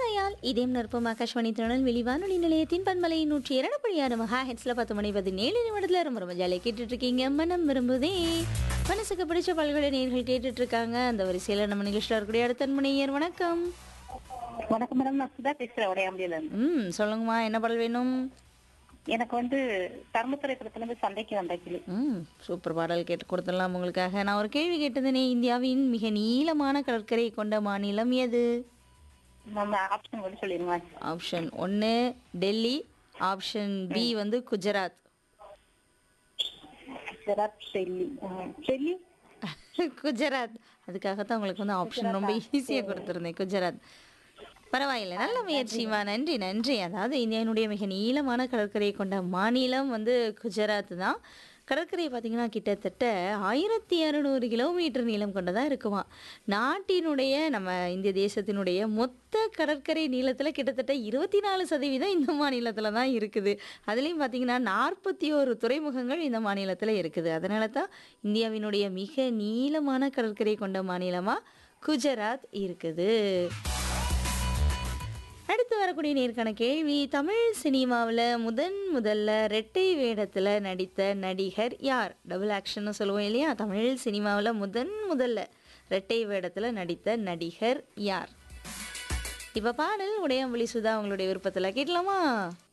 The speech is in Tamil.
ஆகையால் இதயம் நற்பம் ஆகாஷ்வாணி திருநெல்வேலி வானொலி நிலையத்தின் பண்பலை நூற்றி இரண்டு புள்ளி ஆறு மகா ஹெட்ஸ்ல பத்து மணி பதினேழு நிமிடத்துல ரொம்ப ரொம்ப ஜாலியாக கேட்டுட்டு இருக்கீங்க மனம் விரும்புதே மனசுக்கு பிடிச்ச பல்கலை நேர்கள் கேட்டுட்டு இருக்காங்க அந்த வரிசையில நம்ம நிகழ்ச்சியில் இருக்கக்கூடிய அடுத்த மணியர் வணக்கம் வணக்கம் மேடம் நான் சுதா பேசுறேன் உடையாம்பியில இருந்து ம் சொல்லுங்கம்மா என்ன பாடல் வேணும் எனக்கு வந்து தர்மத்துறை படத்துல இருந்து சந்தைக்கு வந்த கிளி ம் சூப்பர் பாடல் கேட்டு கொடுத்துடலாம் உங்களுக்காக நான் ஒரு கேள்வி கேட்டதுனே இந்தியாவின் மிக நீளமான கடற்கரை கொண்ட மாநிலம் எது நம்ம ஆப்ஷன் வந்து சொல்லிருங்க ஆப்ஷன் ஒன்று டெல்லி ஆப்ஷன் பி வந்து குஜராத் குஜராத் டெல்லி ஆஹ், டெல்லி குஜராத் அதுக்காக தான் உங்களுக்கு வந்து ஆப்ஷன் ரொம்ப ஈஸியாக கொடுத்துருந்தேன் குஜராத் பரவாயில்லை நல்ல முயற்சிமா நன்றி நன்றி அதாவது இந்தியாவினுடைய மிக நீளமான கடற்கரையை கொண்ட மாநிலம் வந்து குஜராத் தான் கடற்கரை பார்த்தீங்கன்னா கிட்டத்தட்ட ஆயிரத்தி இரநூறு கிலோமீட்டர் நீளம் கொண்டதாக இருக்குமா நாட்டினுடைய நம்ம இந்திய தேசத்தினுடைய மொத்த கடற்கரை நீளத்தில் கிட்டத்தட்ட இருபத்தி நாலு சதவீதம் இந்த மாநிலத்தில் தான் இருக்குது அதுலேயும் பார்த்தீங்கன்னா நாற்பத்தி ஒரு துறைமுகங்கள் இந்த மாநிலத்தில் இருக்குது அதனால தான் இந்தியாவினுடைய மிக நீளமான கடற்கரை கொண்ட மாநிலமாக குஜராத் இருக்குது அடுத்து வரக்கூடிய நேர்காண கேள்வி தமிழ் சினிமாவில் முதன் முதல்ல ரெட்டை வேடத்தில் நடித்த நடிகர் யார் டபுள் ஆக்ஷன்னு சொல்லுவோம் இல்லையா தமிழ் சினிமாவில் முதன் முதல்ல ரெட்டை வேடத்தில் நடித்த நடிகர் யார் இப்போ பாடல் உடையாம்புலி சுதா உங்களுடைய விருப்பத்தில் கேட்கலாமா